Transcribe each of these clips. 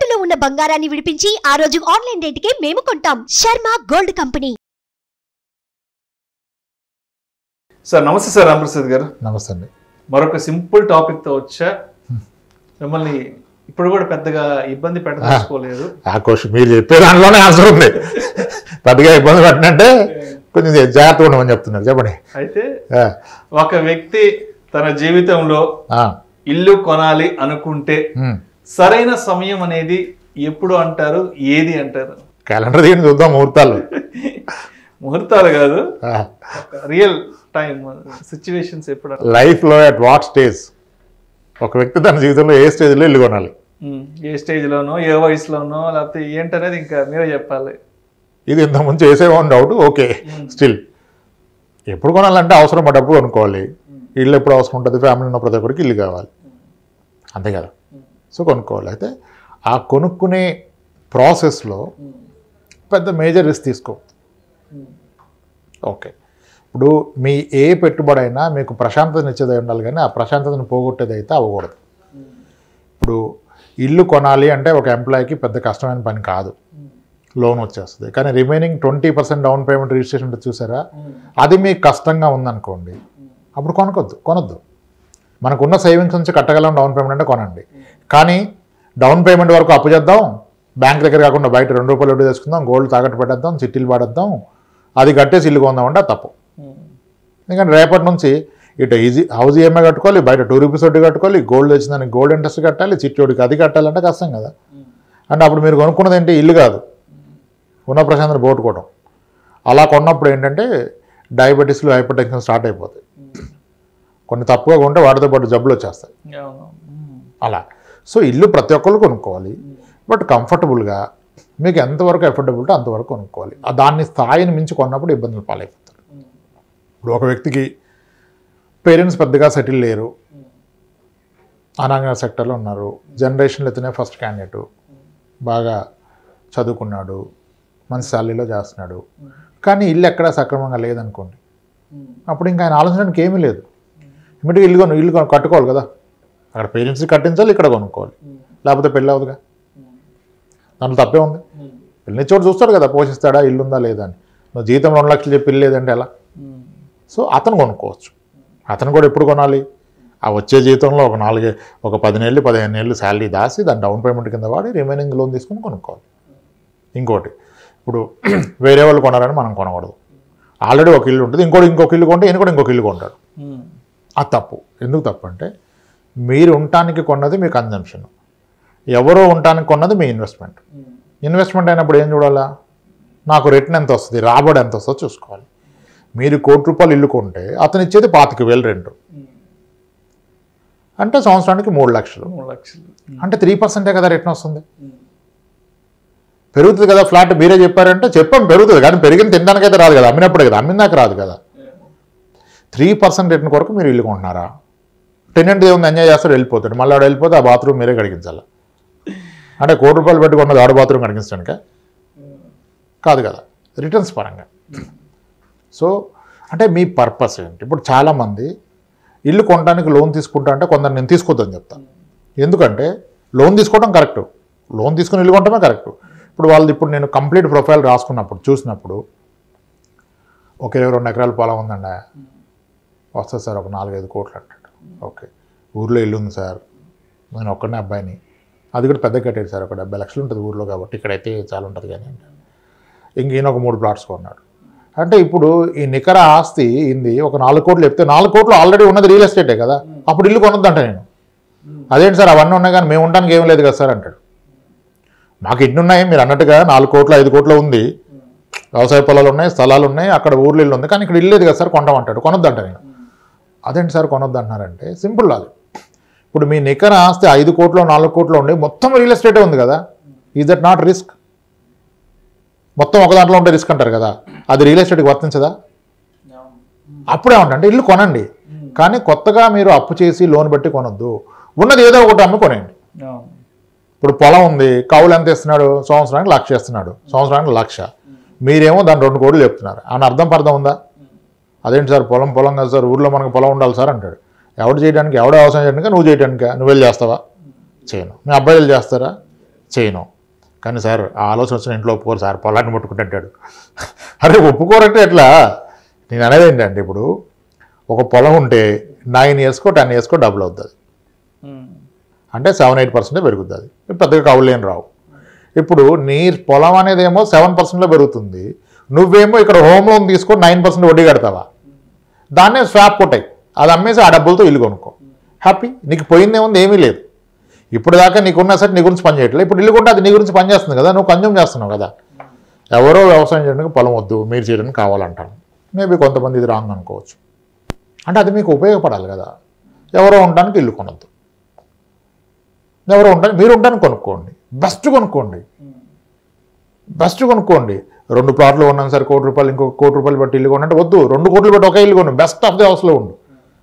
తాకట్టులో ఉన్న బంగారాన్ని విడిపించి ఆ రోజు ఆన్లైన్ రేటుకే మేము కొంటాం శర్మ గోల్డ్ కంపెనీ సార్ నమస్తే సార్ రామప్రసాద్ గారు నమస్తే అండి మరొక సింపుల్ టాపిక్ తో వచ్చా మిమ్మల్ని ఇప్పుడు కూడా పెద్దగా ఇబ్బంది పెట్టదలుచుకోలేదు ఆ క్వశ్చన్ మీరు చెప్పే దానిలోనే ఆన్సర్ ఉంది పెద్దగా ఇబ్బంది పెట్టినంటే కొంచెం జాగ్రత్తగా ఉండమని చెప్తున్నారు చెప్పండి అయితే ఆ, ఒక వ్యక్తి తన జీవితంలో ఆ, ఇల్లు కొనాలి అనుకుంటే ఉమ్. సరైన సమయం అనేది ఎప్పుడు అంటారు ఏది అంటారు క్యాలెండర్ తీయండి చూద్దాం ముహూర్తాలు ముహూర్తాలు కాదు ఆ, రియల్ టైం సిచ్యువేషన్స్ ఎప్పుడు అంటారు? లైఫ్లో అట్ వాట్ స్టేజ్ ఒక వ్యక్తి తన జీవితంలో ఏ స్టేజ్లో ఇల్లు కొనాలి ఉమ్, ఏ స్టేజ్ లోనో ఏ వయసులోనో లేకపోతే ఏంటనేది ఇంకా మీరే చెప్పాలి ఇది ఇంతకుముందు చేసేవాడిని డౌట్ ఓకే స్టిల్ ఎప్పుడు కొనాలంటే అవసరం పడ్డప్పుడు కొనుక్కోవాలి ఇల్లు ఎప్పుడు అవసరం ఉంటుంది ఫ్యామిలీ ఉన్న ప్రతి ఒక్కరికి ఇల్లు కావాలి అంతే కదా సో కొనుక్కోవాలి అయితే ఆ కొనుక్కునే ప్రాసెస్లో పెద్ద మేజర్ రిస్క్ తీసుకో ఓకే ఇప్పుడు మీ ఏ పెట్టుబడి అయినా మీకు ప్రశాంతతనిచ్చేది ఉండాలి కానీ ఆ ప్రశాంతతను పోగొట్టేది అయితే అవ్వకూడదు ఇప్పుడు ఇల్లు కొనాలి అంటే ఒక ఎంప్లాయీకి పెద్ద కష్టమైన పని కాదు లోన్ వచ్చేస్తుంది కానీ remaining twenty percent down payment registration ఉంటుంది చూసారా అది మీకు కష్టంగా ఉందనుకోండి అప్పుడు కొనకొద్దు కొనొద్దు మనకున్న సేవింగ్స్ నుంచి కట్టగలం డౌన్ పేమెంట్ అంటే కొనండి కానీ డౌన్ పేమెంట్ వరకు అప్పు చేద్దాం బ్యాంక్ దగ్గర కాకుండా బయట రెండు రూపాయలు వడ్డీ తెచ్చుకుందాం గోల్డ్ తాకట్టు పెట్టేద్దాం చిట్టీలు పాడేద్దాం అది కట్టేసి ఇల్లు కొందామంటే అది తప్పు ఎందుకంటే రేపటి నుంచి ఇటు ఈజీ హౌస్ ఈఎంఐ కట్టుకోవాలి బయట టూ రూపీస్ వడ్డీ కట్టుకోవాలి గోల్డ్ వచ్చిందానికి గోల్డ్ ఇంట్రెస్ట్ కట్టాలి చిట్టోడికి అది కట్టాలంటే కష్టం కదా అంటే అప్పుడు మీరు కొనుక్కున్నది ఏంటి ఇల్లు కాదు ఉన్న ప్రశాంతత పోగొట్టుకోవడం అలా కొన్నప్పుడు ఏంటంటే డయాబెటీస్లు హైపర్ టెన్షన్ స్టార్ట్ అయిపోతాయి కొన్ని తప్పుగా కొంటే వాటితో పాటు జబ్బులు వచ్చేస్తాయి అవును. ఉమ్. అలా సో ఇల్లు ప్రతి ఒక్కరు కొనుక్కోవాలి బట్ కంఫర్టబుల్గా మీకు ఎంతవరకు ఎఫర్డబిలిటీ అంతవరకు కొనుక్కోవాలి ఆ దాన్ని స్థాయిని మించి కొన్నప్పుడు ఇబ్బందులు పాలైపోతారు ఇప్పుడు ఒక వ్యక్తికి పేరెంట్స్ పెద్దగా సెటిల్ లేరు అనాంగ సెక్టర్లో ఉన్నారు జనరేషన్లో అయితేనే ఫస్ట్ క్యాండిడేట్ బాగా చదువుకున్నాడు మంచి శాలరీలో చేస్తున్నాడు కానీ ఇల్లు ఎక్కడా సక్రమంగా లేదనుకోండి అప్పుడు ఇంకా ఆయన ఆలోచించడానికి ఏమీ లేదు ఇమ్మీడియట్గా ఇల్లు కొను ఇల్లు కొను- కట్టుకోవాలి కదా అక్కడ పేరెంట్స్కి కట్టించాలి ఇక్కడ కొనుక్కోవాలి లేకపోతే పెళ్ళి అవ్వదుగా దాంట్లో తప్పే ఉంది పెళ్ళిని చోటు చూస్తాడు కదా పోషిస్తాడా ఇల్లు ఉందా లేదా అని నువ్వు జీతం రెండు లక్షలు చెప్పి ఇల్లు లేదంటే ఎలా ఉమ్. సో అతను కొనుక్కోవచ్చు అతను కూడా ఎప్పుడు కొనాలి ఆ వచ్చే జీతంలో ఒక నాలుగు ఒక పదినేళ్ళు పదిహేను ఏళ్ళు శాలరీ దాసి దాని డౌన్ పేమెంట్ కింద వాడి రిమైనింగ్ లోన్ తీసుకుని కొనుక్కోవాలి ఇంకోటి ఇప్పుడు వేరే వాళ్ళు కొనాలని మనం కొనకూడదు ఆల్రెడీ ఒక ఇల్లు ఉంటుంది ఇంకోటి ఇంకొక ఇల్లు కొంటే ఈయన కూడా ఇంకొక ఇల్లు కొంటాడు ఉమ్. అది తప్పు ఎందుకు తప్పు అంటే మీరు ఉండటానికి కొన్నది మీ కన్జంప్షన్ ఎవరో ఉండటానికి కొన్నది మీ ఇన్వెస్ట్మెంట్ ఇన్వెస్ట్మెంట్ అయినప్పుడు ఏం చూడాలా నాకు రిటర్న్ ఎంత వస్తుంది రాబడి ఎంత వస్తుందో చూసుకోవాలి మీరు కోటి రూపాయలు ఇల్లు కొంటే అతను ఇచ్చేది పాతిక వేలు రెంట్ అంటే సంవత్సరానికి మూడు లక్షలు మూడు లక్షలు అంటే త్రీ పర్సెంటే కదా రిటర్న్ వస్తుంది పెరుగుతుంది కదా ఫ్లాట్ మీరే చెప్పారంటే చెప్పాం పెరుగుతుంది కానీ పెరిగిన తినడానికైతే రాదు కదా అమ్మినప్పుడే కదా అమ్మినాక రాదు కదా త్రీ పర్సెంట్ రిటర్న్ కొరకు మీరు ఇల్లు కొంటున్నారా టెనెంట్ ఏముంది ఎంజాయ్ చేస్తాడు వెళ్ళిపోతాడు మళ్ళీ ఆడ వెళ్ళిపోతే ఆ బాత్రూమ్ మీరే కడిగించాలి అంటే కోటి రూపాయలు పెట్టుకున్నది ఆడ బాత్రూమ్ కడిగించడానిక కాదు కదా రిటర్న్స్ పరంగా సో అంటే మీ పర్పస్ ఏంటి ఇప్పుడు చాలామంది ఇల్లు కొనడానికి లోన్ తీసుకుంటా అంటే కొందరు నేను తీసుకోవద్దని చెప్తాను ఎందుకంటే లోన్ తీసుకోవడం కరెక్ట్ లోన్ తీసుకుని ఇల్లు కొనడమే కరెక్ట్ ఇప్పుడు వాళ్ళది ఇప్పుడు నేను కంప్లీట్ ప్రొఫైల్ రాసుకున్నప్పుడు చూసినప్పుడు ఒక ఇరవై రెండు ఎకరాల పొలం ఉందండి వస్తుంది సార్ ఒక నాలుగైదు కోట్లు అంటాడు ఓకే ఊర్లో ఇల్లు ఉంది సార్ నేను ఒక్కడనే అబ్బాయిని అది కూడా పెద్ద కట్టేది సార్ ఒక డెబ్బై లక్షలు ఉంటుంది ఊర్లో కాబట్టి ఇక్కడైతే చాలా ఉంటుంది కానీ అంటాడు. ఇంక ఈయన ఒక మూడు ప్లాట్స్ కొన్నాడు అంటే ఇప్పుడు ఈ నికర ఆస్తి ఇంది ఒక నాలుగు కోట్లు చెప్తే నాలుగు కోట్లు ఆల్రెడీ ఉన్నది రియల్ ఎస్టేటే కదా అప్పుడు ఇల్లు కొనొద్దంట నేను అదేంటి సార్ అవన్నీ ఉన్నాయి కానీ మేము ఉండడానికి ఏం లేదు కదా సార్ అంటాడు మాకు ఇన్ని ఉన్నాయి మీరు అన్నట్టుగా నాలుగు కోట్లు ఐదు కోట్లు ఉంది వ్యవసాయ పొలాలు ఉన్నాయి స్థలాలు ఉన్నాయి అక్కడ ఊర్లో ఇల్లు ఉంది కానీ ఇక్కడ ఇల్లు లేదు కదా సార్ కొంటామంటాడు కొనొద్దంట నేను అదేంటి సార్ కొనొద్దు అంటున్నారంటే సింపుల్ లాది ఇప్పుడు మీ నికర ఆస్తి ఐదు కోట్లు నాలుగు కోట్లు ఉండి మొత్తం రియల్ ఎస్టేటే ఉంది కదా ఈజ్ దట్ నాట్ రిస్క్ మొత్తం ఒక దాంట్లో ఉంటే రిస్క్ అంటారు కదా అది రియల్ ఎస్టేట్కి వర్తించదా అప్పుడే అంటే ఇల్లు కొనండి కానీ కొత్తగా మీరు అప్పు చేసి లోన్ పెట్టి కొనొద్దు ఉన్నది ఏదో ఒకటి అమ్మి కొనేయండి అవును. ఇప్పుడు పొలం ఉంది కౌలు ఎంత ఇస్తున్నాడు సంవత్సరానికి లక్ష ఇస్తున్నాడు సంవత్సరానికి లక్ష మీరేమో దాని రెండు కోట్లు చెప్తున్నారు అని అర్థం పర్థం ఉందా అదేంటి సార్ పొలం పొలం కదా సార్ ఊర్లో మనకు పొలం ఉండాలి సార్ అంటాడు ఎవడు చేయడానికి ఎవడ వ్యవసాయం చేయడానికి నువ్వు చేయడానికా నువ్వు వెళ్ళి చేస్తావా చేయను మీ అబ్బాయిలు చేస్తారా చేయను కానీ సార్ ఆ ఆలోచన వచ్చిన ఇంట్లో ఒప్పుకోరు సార్ పొలాన్ని ముట్టుకుంటుంటాడు అరే ఒప్పుకోరంటే ఎట్లా నేను అనేది ఏంటంటే ఇప్పుడు ఒక పొలం ఉంటే నైన్ ఇయర్స్కో టెన్ ఇయర్స్కో డబుల్ అవుతుంది ఉమ్. అంటే సెవెన్ ఎయిట్ పర్సెంటే పెరుగుతుంది పెద్దగా కవులేని రావు ఇప్పుడు నీ పొలం అనేది ఏమో సెవెన్ పర్సెంట్లో పెరుగుతుంది నువ్వేమో ఇక్కడ హోమ్ లోన్ తీసుకొని నైన్ పర్సెంట్ వడ్డీ కడతావా దాన్నే స్వాప్ కొట్టాయి అది అమ్మేసి ఆ డబ్బులతో ఇల్లు కొనుక్కో హ్యాపీ నీకు పోయిందేముంది ఏమీ లేదు ఇప్పుడు దాకా నీకున్న సరే నీ గురించి పని చేయట్లేదు ఇప్పుడు ఇల్లు కొంటే అది నీ గురించి పని చేస్తుంది కదా నువ్వు కన్జ్యూమ్ చేస్తున్నావు కదా ఎవరో వ్యవసాయం చేయడానికి పొలం వద్దు మీరు చేయడానికి కావాలంటాను మేబీ కొంతమంది ఇది రాంగ్ అనుకోవచ్చు అంటే అది మీకు ఉపయోగపడాలి కదా ఎవరో ఉండడానికి ఇల్లు కొనొద్దు ఎవరో ఉండడానికి మీరు ఉండడానికి కొనుక్కోండి బెస్ట్ కొనుక్కోండి బెస్ట్ కొనుక్కోండి రెండు ప్లాట్లు కొన్నాం సరే కోటి రూపాయలు ఇంకో కోటి రూపాయలు పెట్టి ఇల్లు కొనంటే వద్దు రెండు కోట్లు పెట్టి ఒక ఇల్లు కొను బెస్ట్ ఆఫ్ ది హౌస్లో ఉండు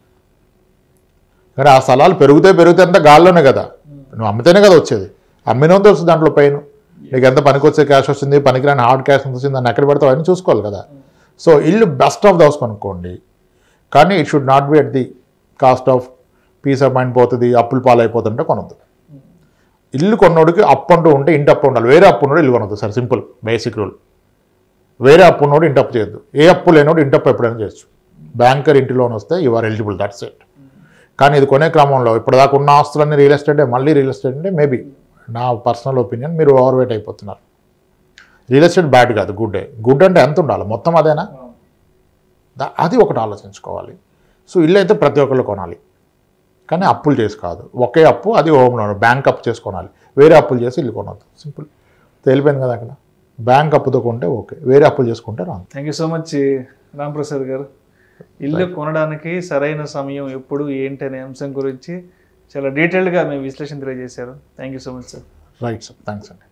కానీ ఆ స్థలాలు పెరిగితే పెరిగితే అంతా గాల్లోనే కదా నువ్వు అమ్మితేనే కదా వచ్చేది అమ్మినంత వస్తుంది దాంట్లో పైన నీకు ఎంత పనికి వచ్చే క్యాష్ వస్తుంది పనికిరాని హార్డ్ క్యాష్ ఎంత వస్తుంది దాన్ని ఎక్కడ పెడతావు అని చూసుకోవాలి కదా సో ఇల్లు బెస్ట్ ఆఫ్ ద హౌస్ కొనుక్కోండి కానీ it should not be at the cost of peace of mind పోతుంది అప్పులు పాలైపోతుంటే కొనొద్దు ఇల్లు కొన్నోడికి అప్పు అంటూ ఉంటే ఇంటి అప్పు ఉండాలి వేరే అప్పు ఉన్నోడు ఇల్లు కొనొద్దు సార్ సింపుల్ బేసిక్ రూల్ వేరే అప్పు ఉన్నోడు ఇంటి అప్పు చేయొద్దు ఏ అప్పు లేనోడు ఇంటి అప్పు ఎప్పుడైనా చేయొచ్చు బ్యాంకర్ ఇంటి లోన్ వస్తే you are eligible that's it కానీ ఇది కొనే క్రమంలో ఇప్పటిదాకా ఉన్న ఆస్తులన్నీ రియల్ ఎస్టేటే మళ్ళీ రియల్ ఎస్టేట్ అంటే మేబీ నా పర్సనల్ ఒపీనియన్ మీరు ఓవర్ వెయిట్ అయిపోతున్నారు రియల్ ఎస్టేట్ బ్యాడ్ కాదు గుడ్ గుడ్ అంటే ఎంత ఉండాలి మొత్తం అదేనా దా- అది ఒకటి ఆలోచించుకోవాలి సో ఇల్లు అయితే ప్రతి ఒక్కళ్ళు కొనాలి కానీ అప్పులు చేసి కాదు ఒకే అప్పు అది హోమ్ లోన్ బ్యాంక్ అప్పు చేసి కొనాలి వేరే అప్పులు చేసి ఇల్లు కొనవద్దు సింపుల్ తేలిపోయింది కదా అక్కడ బ్యాంక్ అప్పుతో కొంటే ఓకే వేరే అప్పులు చేసుకుంటే wrong thank you so much Ramprasad గారు ఇల్లు కొనడానికి సరైన సమయం ఎప్పుడు ఏంటి అనే అంశం గురించి చాలా డీటెయిల్డ్గా మేము విశ్లేషణ తెలియజేశారు thank you so much sir right sir thanks అండి